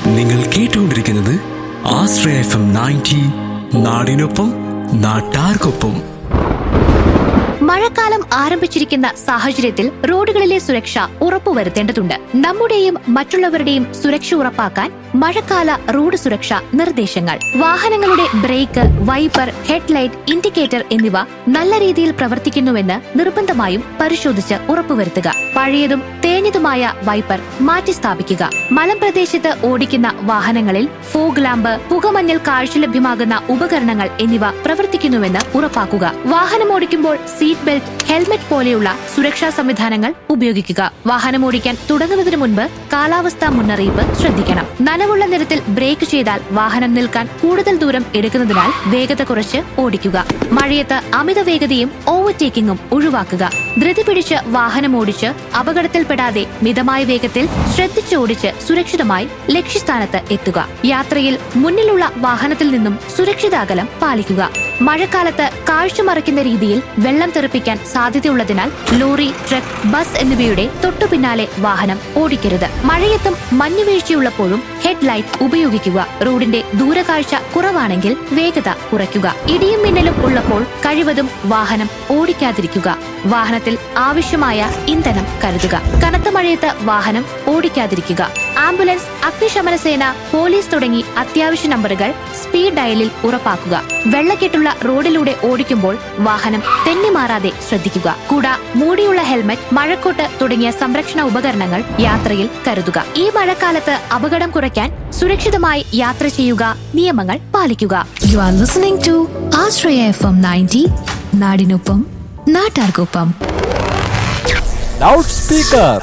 നിങ്ങൾ കേട്ടുകൊണ്ടിരിക്കുന്നത് ആശ്രയ F M ninety നാടിനൊപ്പം നാട്ടാർക്കൊപ്പം മഴക്കാലം ആരംഭിച്ചിരിക്കുന്ന സാഹചര്യത്തിൽ റോഡുകളിലെ സുരക്ഷ ഉറപ്പുവരുത്തേണ്ടതുണ്ട് നമ്മുടെയും മറ്റുള്ളവരുടെയും സുരക്ഷ ഉറപ്പാക്കാൻ മഴക്കാല റോഡ് സുരക്ഷ നിർദ്ദേശങ്ങൾ വാഹനങ്ങളുടെ ബ്രേക്ക് വൈപ്പർ ഹെഡ്ലൈറ്റ് ഇൻഡിക്കേറ്റർ എന്നിവ നല്ല രീതിയിൽ പ്രവർത്തിക്കുന്നുവെന്ന് നിർബന്ധമായും പരിശോധിച്ച് ഉറപ്പുവരുത്തുക പഴയതും തേഞ്ഞതുമായ വൈപ്പർ മാറ്റി സ്ഥാപിക്കുക മലമ്പ്രദേശത്ത് ഓടിക്കുന്ന വാഹനങ്ങളിൽ ഫോഗ് ലാമ്പ് പുകമഞ്ഞൽ കാഴ്ച ലഭ്യമാകുന്ന ഉപകരണങ്ങൾ എന്നിവ പ്രവർത്തിക്കുന്നുവെന്ന് ഉറപ്പാക്കുക വാഹനം ഓടിക്കുമ്പോൾ സീറ്റ് ബെൽറ്റ് ഹെൽമറ്റ് പോലെയുള്ള സുരക്ഷാ സംവിധാനങ്ങൾ ഉപയോഗിക്കുക വാഹനം ഓടിക്കാൻ തുടങ്ങുന്നതിന് മുൻപ് കാലാവസ്ഥാ മുന്നറിയിപ്പ് ശ്രദ്ധിക്കണം നനവുള്ള നിരത്തിൽ ബ്രേക്ക് ചെയ്താൽ വാഹനം നിൽക്കാൻ കൂടുതൽ ദൂരം എടുക്കുന്നതിനാൽ വേഗത കുറച്ച് ഓടിക്കുക മഴയത്ത് അമിത വേഗതയും ഓവർടേക്കിംഗും ഒഴിവാക്കുക ധൃതി പിടിച്ച് വാഹനം ഓടിച്ച് അപകടത്തിൽപ്പെടാതെ മിതമായ വേഗത്തിൽ ശ്രദ്ധിച്ച് ഓടിച്ച് സുരക്ഷിതമായി ലക്ഷ്യസ്ഥാനത്ത് എത്തുക യാത്രയിൽ മുന്നിലുള്ള വാഹനത്തിൽ നിന്നും സുരക്ഷിത അകലം പാലിക്കുക മഴക്കാലത്ത് കാഴ്ച മറയ്ക്കുന്ന രീതിയിൽ വെള്ളം തെറിപ്പിക്കാൻ സാധ്യതയുള്ളതിനാൽ ലോറി ട്രക്ക് ബസ് എന്നിവയുടെ തൊട്ടു പിന്നാലെ വാഹനം ഓടിക്കരുത് മഴയത്തും മഞ്ഞുവീഴ്ചയുള്ളപ്പോഴും ഹെഡ്ലൈറ്റ് ഉപയോഗിക്കുക റോഡിന്റെ ദൂരകാഴ്ച കുറവാണെങ്കിൽ വേഗത കുറയ്ക്കുക ഇടിയും മിന്നലും ഉള്ളപ്പോൾ കഴിവതും വാഹനം ഓടിക്കാതിരിക്കുക വാഹനത്തിൽ ആവശ്യമായ ഇന്ധനം കരുതുക കനത്ത മഴയത്ത് വാഹനം ഓടിക്കാതിരിക്കുക ആംബുലൻസ് അഗ്നിശമന സേന പോലീസ് തുടങ്ങി അത്യാവശ്യ നമ്പറുകൾ സ്പീഡ് ഡയലിൽ ഉറപ്പാക്കുക വെള്ളക്കെട്ടുള്ള റോഡിലൂടെ ഓടിക്കുമ്പോൾ വാഹനം തെന്നിമാറാതെ ശ്രദ്ധിക്കുക കൂട മൂടിയുള്ള ഹെൽമറ്റ് മഴക്കോട്ട് തുടങ്ങിയ സംരക്ഷണ ഉപകരണങ്ങൾ യാത്രയിൽ കരുതുക ഈ മഴക്കാലത്ത് അപകടം കുറയ്ക്കാൻ സുരക്ഷിതമായി യാത്ര ചെയ്യുക നിയമങ്ങൾ പാലിക്കുക you are listening to Aashraya F M ninety നാടിനൊപ്പം നാട്ടാർക്കൊപ്പം ലൗഡ് സ്പീക്കർ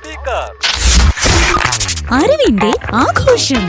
അറിവിന്റെ ആഘോഷം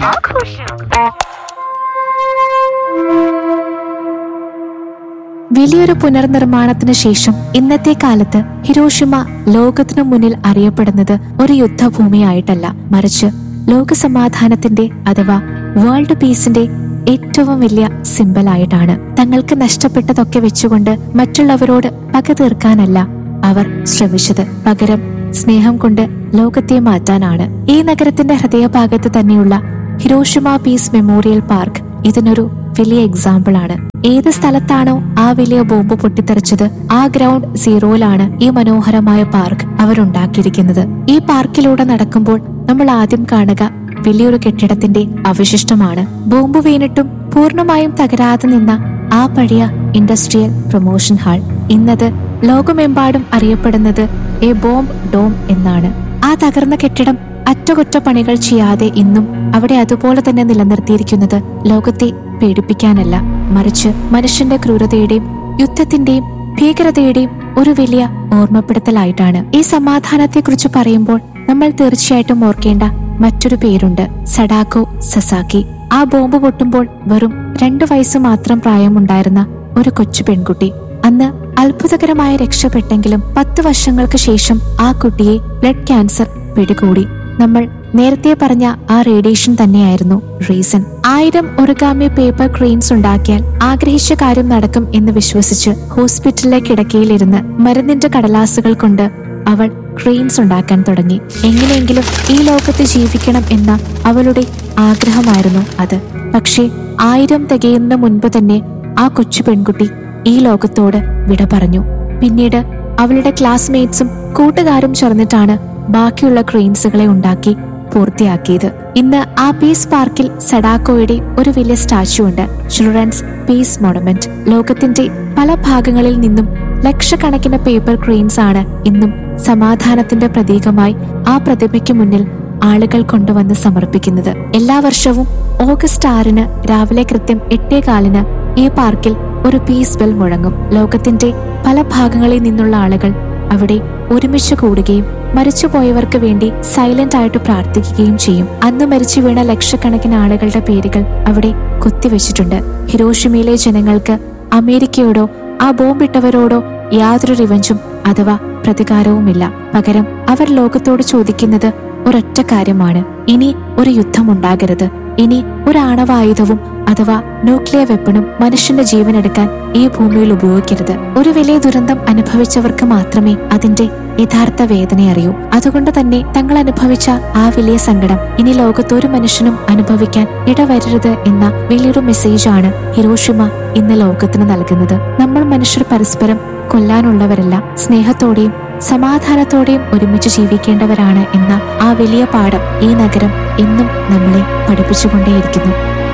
വലിയൊരു പുനർനിർമ്മാണത്തിന് ശേഷം ഇന്നത്തെ കാലത്ത് ഹിരോഷിമ ലോകത്തിനു മുന്നിൽ അറിയപ്പെടുന്നത് ഒരു യുദ്ധഭൂമിയായിട്ടല്ല മറിച്ച് ലോകസമാധാനത്തിന്റെ അഥവാ വേൾഡ് പീസിന്റെ ഏറ്റവും വലിയ സിമ്പലായിട്ടാണ് തങ്ങൾക്ക് നഷ്ടപ്പെട്ടതൊക്കെ വെച്ചുകൊണ്ട് മറ്റുള്ളവരോട് പക തീർക്കാനല്ല അവർ ശ്രമിച്ചത് പകരം സ്നേഹം കൊണ്ട് ലോകത്തെ മാറ്റാനാണ് ഈ നഗരത്തിന്റെ ഹൃദയഭാഗത്ത് തന്നെയുള്ള ഹിരോഷിമ പീസ് മെമ്മോറിയൽ പാർക്ക് ഇതിനൊരു വലിയ എക്സാമ്പിൾ ആണ് ഏത് സ്ഥലത്താണോ ആ വലിയ ബോംബ് പൊട്ടിത്തെറിച്ചത് ആ ഗ്രൗണ്ട് സീറോയിലാണ് ഈ മനോഹരമായ പാർക്ക് അവരുണ്ടാക്കിയിരിക്കുന്നത് ഈ പാർക്കിലൂടെ നടക്കുമ്പോൾ നമ്മൾ ആദ്യം കാണുക വലിയൊരു കെട്ടിടത്തിന്റെ അവശിഷ്ടമാണ് ബോംബ് വീണിട്ടും പൂർണ്ണമായും തകരാതെ നിന്ന ആ പഴയ ഇൻഡസ്ട്രിയൽ പ്രൊമോഷൻ ഹാൾ ഇന്നത് ലോകമെമ്പാടും അറിയപ്പെടുന്നത് എ ബോംബ് ഡോം എന്നാണ് ആ തകർന്ന കെട്ടിടം അറ്റകുറ്റപ്പണികൾ ചെയ്യാതെ ഇന്നും അവിടെ അതുപോലെ തന്നെ നിലനിർത്തിയിരിക്കുന്നത് ലോകത്തെ പേടിപ്പിക്കാനല്ല മറിച്ച് മനുഷ്യന്റെ ക്രൂരതയുടെയും യുദ്ധത്തിന്റെയും ഭീകരതയുടെയും ഒരു വലിയ ഓർമ്മപ്പെടുത്തലായിട്ടാണ് ഈ സമാധാനത്തെക്കുറിച്ച് പറയുമ്പോൾ നമ്മൾ തീർച്ചയായിട്ടും ഓർക്കേണ്ട മറ്റൊരു പേരുണ്ട് സഡാക്കോ സസാക്കി ആ ബോംബ് പൊട്ടുമ്പോൾ വെറും രണ്ടു വയസ്സ് മാത്രം പ്രായമുണ്ടായിരുന്ന ഒരു കൊച്ചു പെൺകുട്ടി അന്ന് അത്ഭുതകരമായി രക്ഷപ്പെട്ടെങ്കിലും പത്ത് വർഷങ്ങൾക്ക് ശേഷം ആ കുട്ടിയെ ബ്ലഡ് ക്യാൻസർ പിടികൂടി നമ്മൾ നേരത്തെ പറഞ്ഞ ആ റേഡിയേഷൻ തന്നെയായിരുന്നു റീസൺ ആയിരം ഒറുഗാമി പേപ്പർ ക്രെയിൻസ് ഉണ്ടാക്കിയാൽ ആഗ്രഹിച്ച കാര്യം നടക്കും എന്ന് വിശ്വസിച്ച് ഹോസ്പിറ്റലിലെ കിടക്കയിലിരുന്ന് മരുന്നിന്റെ കടലാസുകൾ കൊണ്ട് അവൾ ക്രെയിൻസ് ഉണ്ടാക്കാൻ തുടങ്ങി എങ്ങനെയെങ്കിലും ഈ ലോകത്ത് ജീവിക്കണം എന്ന അവളുടെ ആഗ്രഹമായിരുന്നു അത് പക്ഷേ ആയിരം തികയുന്നതിന് മുൻപ് തന്നെ ആ കൊച്ചു പെൺകുട്ടി ഈ ലോകത്തോട് വിട പറഞ്ഞു പിന്നീട് അവളുടെ ക്ലാസ്മേറ്റ്സും കൂട്ടുകാരും ചേർന്നിട്ടാണ് ബാക്കിയുള്ള ക്രെയിൻസുകളെ ഉണ്ടാക്കി പൂർത്തിയാക്കിയത് ഇന്ന് ആ പീസ് പാർക്കിൽ സഡാക്കോയുടെ ഒരു വലിയ സ്റ്റാച്ചു ഉണ്ട് ചിൽഡ്രൻസ് പീസ് മോണമെന്റ് ലോകത്തിന്റെ പല ഭാഗങ്ങളിൽ നിന്നും ലക്ഷക്കണക്കിന് പേപ്പർ ക്രെയിൻസ് ആണ് ഇന്നും സമാധാനത്തിന്റെ പ്രതീകമായി ആ പ്രതിമയ്ക്ക് മുന്നിൽ ആളുകൾ കൊണ്ടുവന്ന് സമർപ്പിക്കുന്നത് എല്ലാ വർഷവും ഓഗസ്റ്റ് ആറിന് രാവിലെ കൃത്യം എട്ടേ കാലിന് ഈ പാർക്കിൽ ഒരു പീസ് ബെൽ മുഴങ്ങും ലോകത്തിന്റെ പല ഭാഗങ്ങളിൽ നിന്നുള്ള ആളുകൾ അവിടെ ഒരുമിച്ച് കൂടുകയും മരിച്ചുപോയവർക്ക് വേണ്ടി സൈലന്റ് ആയിട്ട് പ്രാർത്ഥിക്കുകയും ചെയ്യും അന്ന് മരിച്ചു വീണ ലക്ഷക്കണക്കിന് ആളുകളുടെ പേരുകൾ അവിടെ കുത്തിവെച്ചിട്ടുണ്ട് ഹിരോഷിമയിലെ ജനങ്ങൾക്ക് അമേരിക്കയോടോ ആ ബോംബിട്ടവരോടോ യാതൊരു റിവഞ്ചും അഥവാ പ്രതികാരവുമില്ല പകരം അവർ ലോകത്തോട് ചോദിക്കുന്നത് ഒരൊറ്റ കാര്യമാണ് ഇനി ഒരു യുദ്ധമുണ്ടാകരുത് ഇനി ഒരു ആണവായുധവും അഥവാ ന്യൂക്ലിയർ വെപ്പണും മനുഷ്യന്റെ ജീവൻ എടുക്കാൻ ഈ ഭൂമിയിൽ ഉപയോഗിക്കരുത് ഒരു വലിയ ദുരന്തം അനുഭവിച്ചവർക്ക് മാത്രമേ അതിന്റെ യഥാർത്ഥ വേദന അറിയൂ അതുകൊണ്ട് തന്നെ തങ്ങൾ അനുഭവിച്ച ആ വലിയ സങ്കടം ഇനി ലോകത്തൊരു മനുഷ്യനും അനുഭവിക്കാൻ ഇടവരരുത് എന്ന വലിയൊരു മെസ്സേജാണ് ഹിരോഷിമ ഇന്ന് ലോകത്തിന് നൽകുന്നത് നമ്മൾ മനുഷ്യർ പരസ്പരം കൊല്ലാനുള്ളവരല്ല സ്നേഹത്തോടെയും സമാധാനത്തോടെയും ഒരുമിച്ച് ജീവിക്കേണ്ടവരാണ് എന്ന ആ വലിയ പാഠം ഈ നഗരം എന്നും നമ്മളെ പഠിപ്പിച്ചുകൊണ്ടേയിരിക്കുന്നു